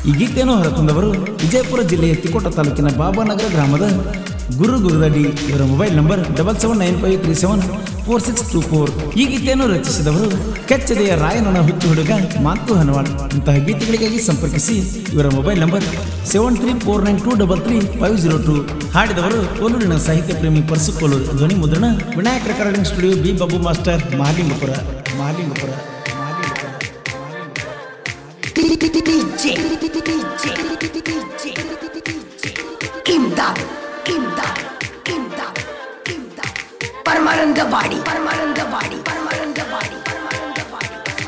ಈ ಗೀತೆಯನ್ನು ಹೊರತಂದವರು ವಿಜಯಪುರ ಜಿಲ್ಲೆಯ ತಿಕೋಟ ತಾಲೂಕಿನ ಬಾಬಾನಗರ ಗ್ರಾಮದ ಗುರು ಗುರುದಡ್ಡಿ ಇವರ mobile number double seven nine five three seven four six two four ಈ ಗೀತೆಯನ್ನು ರಚಿಸಿದವರು ಕೆಚ್ಚದೆಯ ರಾಯನನ ಹುಚ್ಚು ಹುಡುಗ ಮಾತು ಹನವಾಡ್ ಇಂತಹ ಗೀತೆಗಳಿಗಾಗಿ ಸಂಪರ್ಕಿಸಿ ಇವರ mobile number seven three four nine two double three five zero two ಹಾಡಿದವರು ಕೋಲೂರಿನ ಸಾಹಿತ್ಯ ಪ್ರೇಮಿ ಪರ್ಸು ಕೋಲೂರು ಧ್ವನಿ ಮುದ್ರಣ Vinayaka recording studio B Babu master Mahalingapura Mahalingapura Mahalingapura DJ, Imdad Imdad Imdad Imdad Paramanandavadi Paramanandavadi Paramanandavadi Paramanandavadi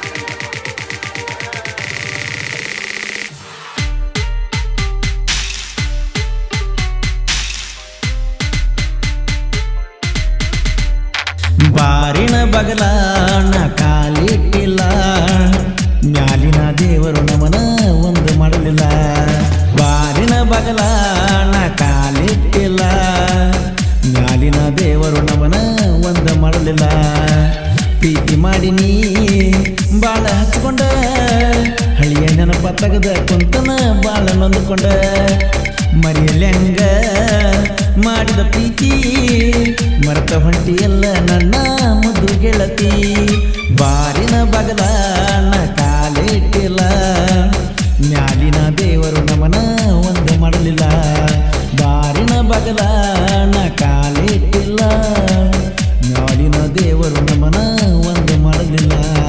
ಬಾರಿನ ಬಗಲ ನ ಕಾಲಿಟ್ಟಿಲ್ಲ ಮ್ಯಾಲಿನ ದೇವರು ನಮನ ಒಂದು ಮಾಡಲಿಲ್ಲ ಬಾರಿನ ಬಗಲ ನ ಕಾಲಿಟ್ಟಿಲ್ಲ ಮ್ಯಾಲಿನ ದೇವರು ನಮನ ಒಂದು ಮಾಡಲಿಲ್ಲ ಪ್ರೀತಿ ಮಾಡಿ ನೀ ಬಾಳ ಹಚ್ಕೊಂಡ ಹಳಿಯ ನೆನಪ ತೆಗೆದ ಕುಂತನ ಬಾಳ ನೊಂದುಕೊಂಡ ಮರೆಯಲ್ಯಂಗ ಮಾಡಿದ ಪ್ರೀತಿ ಮರೆತ ಹೊಂಟಿಯಲ್ಲ ನನ್ನ ಮುದ್ದು ಗೆಳತಿ ಬಾರಿನ ಬಗಲ ನ ಕಾಲಿಟ್ಟಿಲ್ಲ ಮ್ಯಾಲಿನ ದೇವರು ನಮನ ಒಂದು ಮಾಡಲಿಲ್ಲ ಬಾರಿನ ಬಗಲ ನ ಕಾಲಿಟ್ಟಿಲ್ಲ ಮ್ಯಾಲಿನ ದೇವರು ನಮನ ಒಂದು ಮಾಡಲಿಲ್ಲ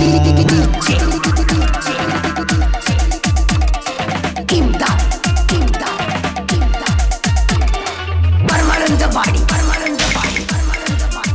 ಇಮ್ದಾದ್ ಇಮ್ದಾದ್ ಇಮ್ದಾದ್ ಪರಮಾನಂದವಾಡಿ ಪರಮಾನಂದವಾಡಿ ಪರಮಾನಂದವಾಡಿ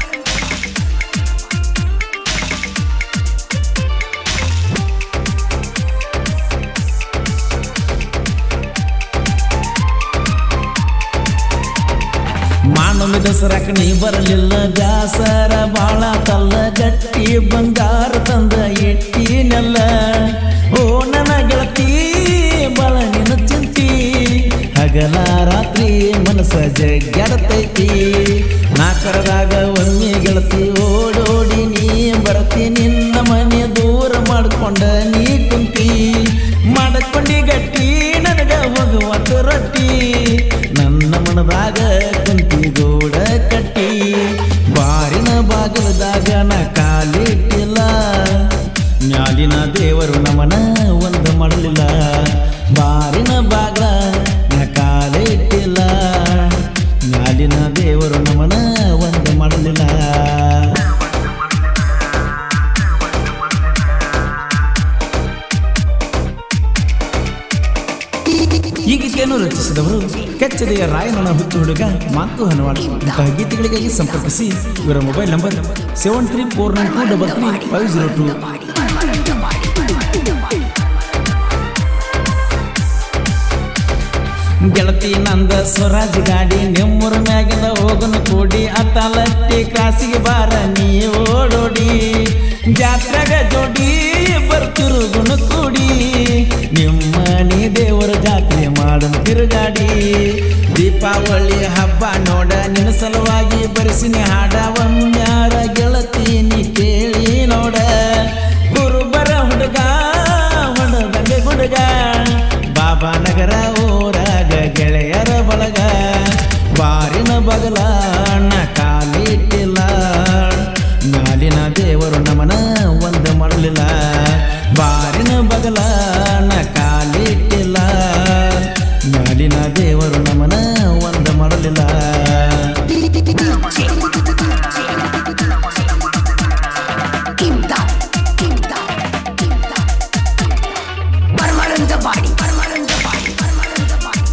ಮಾನವ ದಸರಾಕ ನೀ ಬರಲಿಲ್ಲ ಬ್ಯಾಸರ ಬಾಳ ತಲ್ಲ ಗಟ್ಟಿ ಬಂಗಾರ ತಂದ ಇಟ್ಟಿನೆಲ್ಲ ಓ ನನ್ನ ಗೆಳತಿ ಬಾಳ ನಿನ್ನ ಚಿಂತಿ ಹಗಲ ರಾತ್ರಿ ಮನಸ್ಸ ಜಗ್ಗಾಡತೈತಿ ನಾಕರದಾಗ ಒಮ್ಮೆ ಗೆಳತಿ ಓಡೋಡಿ ನೀ ಬರತಿ ನಿನ್ನ ಮನೆ ದೂರ ಮಾಡ್ಕೊಂಡ ನೀ ಕುಂತಿ ಮಾಡ್ಕೊಂಡಿ ಗಟ್ಟಿ ನನಗ ಹೋಗುವಂತ ರೊಟ್ಟಿ ನನ್ನ ಮನದಾಗ ಕುಂತಿ ಗೋಡ ಕಟ್ಟಿ ಬಾರಿನ ಬಾಗಿಲದಾಗ ನ ಕಾಲಿಟ್ಟಿಲ್ಲ ಮ್ಯಾಲಿನ ದೇವರು ನಮನ ಒಂದು ಮಾಡಲಿಲ್ಲ ಬಾರಿನ ಬಾಗಿಲ ನ ಕಾಲಿಟ್ಟಿಲ್ಲ ಮ್ಯಾಲಿನ ದೇವರು ನಮನ ಒಂದು ಮಾಡಲಿಲ್ಲ ಈ ಗೀತೆಯನ್ನು ರಚಿಸಿದವರು ಕೆಚ್ಚದೆಯ ರಾಯನನ ಹುಚ್ಚು ಹುಡುಗ ಮಾತು ಹನವಾಡ ಇಂತಹ ಗೀತೆಗಳಿಗಾಗಿ ಸಂಪರ್ಕಿಸಿ ಇವರ mobile number seven three four nine two double three five zero two ಗೆಳತಿ ನಂದ ಸ್ವರಾಜ್ ಗಾಡಿ ನಿಮ್ಮೂರ ಮ್ಯಾಗಿಂದ ಹೋಗನು ಕೂಡಿ ಅತ್ತಲಟ್ಟಿ ಕ್ರಾಸಿಗೆ ಬಾರ ನೀ ಓಡೋಡಿ ಜಾತ್ರೆಗ ಜೋಡಿ ಬರ್ತಿರುಗುನು ಕೂಡಿ ನಿಮ್ಮ ನೀ ದೇವರ ಜಾತ್ರೆ ಮಾಡನ್ ತಿರುಗಾಡಿ ದೀಪಾವಳಿ ಹಬ್ಬ ನೋಡ ನಿನ್ನ ಸಲುವಾಗಿ ಬರೆಸಿನ ಹಾಡ ಒಮ್ಮ್ಯಾರ ಗೆಳತಿ ನೀ ಕೇಳಿ ನೋಡ ಗುರುಬರ ಹುಡುಗ ಹೊಡದಂಗೆ ಹುಡುಗ ಬಾಬಾ ನಗರ ಊರಾಗ ಗೆಳೆಯರ ಬಳಗ ಬಾರಿನ ಬಗಲ ನ ಕಾಲಿಟ್ಟಿಲ್ಲ ಮ್ಯಾಲಿನ ದೇವರು ನಮನ ಒಂದು ಮಾಡಲಿಲ್ಲ ಬಾರಿನ ಬಗಲ ನ ಕಾಲಿಟ್ಟಿಲ್ಲ ಮ್ಯಾಲಿನ ದೇವರು ನಮನ ಒಂದು ಮಾಡಲಿಲ್ಲ ಇಮ್ದಾದ್ ಇಮ್ದಾದ್ ಇಮ್ದಾದ್ ಪರಮಾನಂದವಾಡಿ ಪರಮಾನಂದವಾಡಿ ಪರಮಾನಂದವಾಡಿ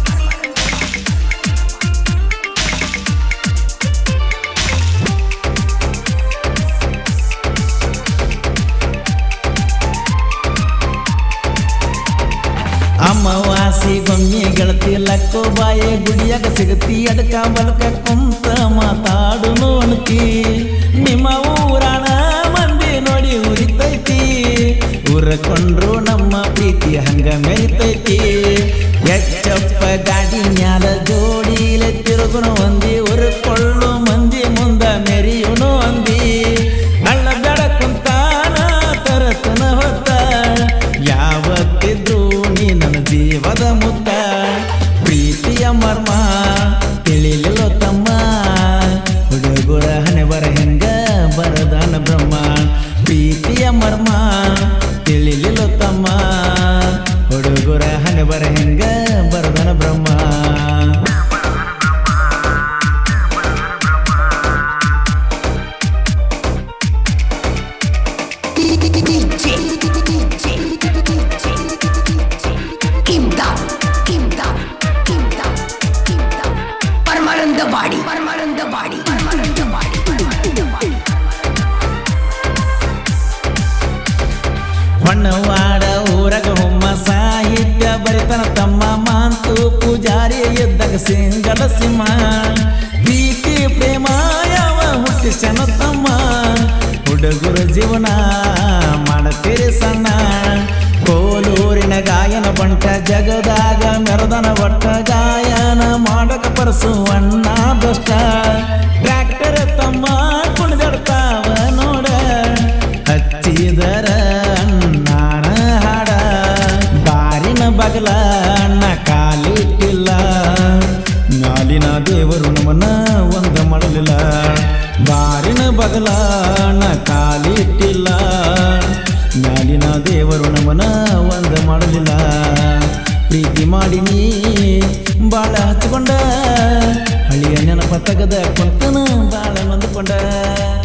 ಅಮ್ಮವಾಸಿ ಗೊಮ್ಮಿ ಗೆಳತಿ ಲಕ್ಕೋ ಬಾಯಿ ಗುಡಿಯಾಗ ಸಿಗತಿ ಅದಕ್ಕ ಬಲಕ ಕುಂತ ಮಾತಾಡುನು ಅನ್ಕಿ ನಿಮ್ಮ ಊರಾಣ ಮಂದಿ ನೋಡಿ ಉರಿತೈತಿ ಊರಕೊಂಡ್ರು ನಮ್ಮ ಪ್ರೀತಿ ಹಂಗ ಮೆರಿತೈತಿ ಎಚ್ಚಪ್ಪ ಗಾಡಿ ಮ್ಯಾಲ ಜೋಡಿಲೆ ತಿರುಗುನು ಒಂದಿ ಉರ್ಕೊಳ್ಳು ಮಂದಿ ಮುಂದ ಮೆರಿಯುನು ಅಂದಿ ಹಳ್ಳ ಬೆಳ ಕುಂತಾನ ತರತನ ಹೊತ್ತ ಯಾವತ್ತಿದ್ರು ನೀ ನನ್ನ ಜೀವ ಸಿಂಗಲ ಸಿಂಹ ಪ್ರೀತಿ ಪ್ರೇಮ ಯಾವ ಹುಟ್ಟಿಸನ ತಮ್ಮ ಹುಡುಗರ ಜೀವನ ಮಾಡತೀರಿ ಸಣ್ಣ ಕೋಲೂರಿನ ಗಾಯನ ಬಂಟ ಜಗದಾಗ ಮೆರದನ ಒಟ್ಟ ಗಾಯನ ಮಾಡಕ ಪರಸು ಅಣ್ಣ ಬೆಷ್ಟ ಟ್ರ್ಯಾಕ್ಟರ್ ತಮ್ಮ ಕುಣಿದಾಡ್ತಾವ ನೋಡ ಹಚ್ಚಿದರ ಅಣ್ಣನ ಹಾಡ ಬಾರಿನ ಬಗಲ ಅಣ್ಣ ಕಾಲಿಟ್ಟಿಲ್ಲ ನಾಲಿನ ದೇವರು ನಮ್ಮನ್ನ ಒಂದ ಮಾಡಲಿಲ್ಲ ಬಾರಿನ ಬಗಲ ಅಣ್ಣ ಕಾಲಿಟ್ಟಿಲ್ಲ ನಾಲಿನ ದೇವರು ನಮ್ಮನ್ನ ಒಂದ ಮಾಡಲಿಲ್ಲ ಪ್ರೀತಿ ಮಾಡಿ ನೀ ಬಾಳ ಹಚ್ಕೊಂಡ ಹಳಿಯ ನೆನಪ ತಗದ ಕೊಂತನ ಬಾಳ ನೊಂದುಕೊಂಡ